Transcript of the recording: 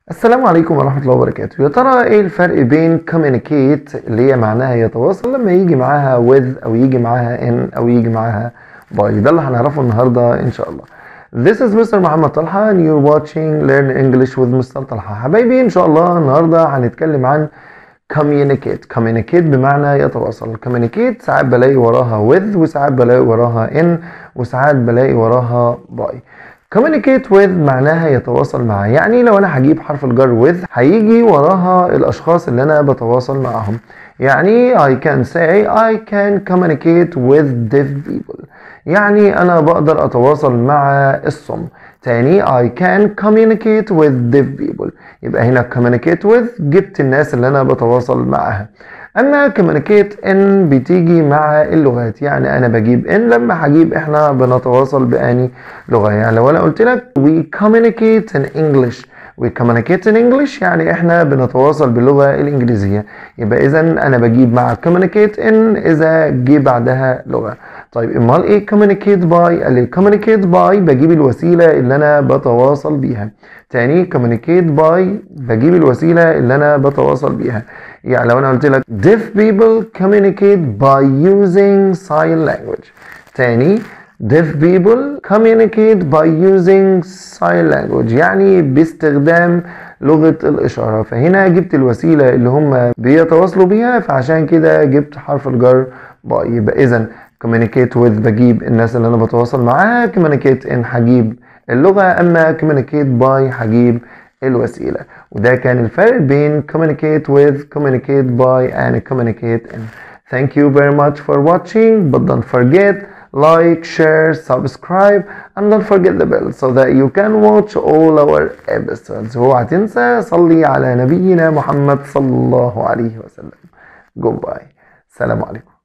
السلام عليكم ورحمة الله وبركاته يا ترى ايه الفرق بين communicate اللي هي معناها يتواصل لما يجي معاها with او يجي معاها in او يجي معاها by ده اللي هنعرفه النهاردة ان شاء الله This is Mr. محمد طلحة and you're watching Learn English with Mr. طلحة حبايبي ان شاء الله النهاردة هنتكلم عن communicate communicate بمعنى يتواصل communicate ساعات بلاقي وراها with وساعات بلاقي وراها in وساعات بلاقي وراها by communicate with معناها يتواصل مع يعني لو انا هجيب حرف الجر with هيجي وراها الاشخاص اللي انا بتواصل معاهم يعني I can say I can communicate with deaf people يعني انا بقدر اتواصل مع الصم تاني I can communicate with deaf people يبقى هنا communicate with جبت الناس اللي انا بتواصل معاها اما communicate in بتيجي مع اللغات يعني انا بجيب in لما هجيب احنا بنتواصل باني لغه يعني لو انا قلت لك we communicate in English we communicate in English يعني احنا بنتواصل باللغه الانجليزيه يبقى اذا انا بجيب مع communicate in اذا جه بعدها لغه طيب امال ايه communicate by قال لي communicate by بجيب الوسيله اللي انا بتواصل بيها تاني communicate by بجيب الوسيله اللي انا بتواصل بيها يعني لو انا قلت لك deaf people communicate by using sign language تاني deaf people communicate by using sign language يعني باستخدام لغة الإشارة فهنا جبت الوسيلة اللي هم بيتواصلوا بيها فعشان كده جبت حرف الجر by يبقى إذا communicate with بجيب الناس اللي أنا بتواصل معاها communicate in هجيب اللغة أما communicate by هجيب الوسيلة وده كان الفرق بين communicate with communicate by and communicate in thank you very much for watching but don't forget like share subscribe and don't forget the bell so that you can watch all our episodes اوعى تنسى صلي على نبينا محمد صلى الله عليه وسلم goodbye السلام عليكم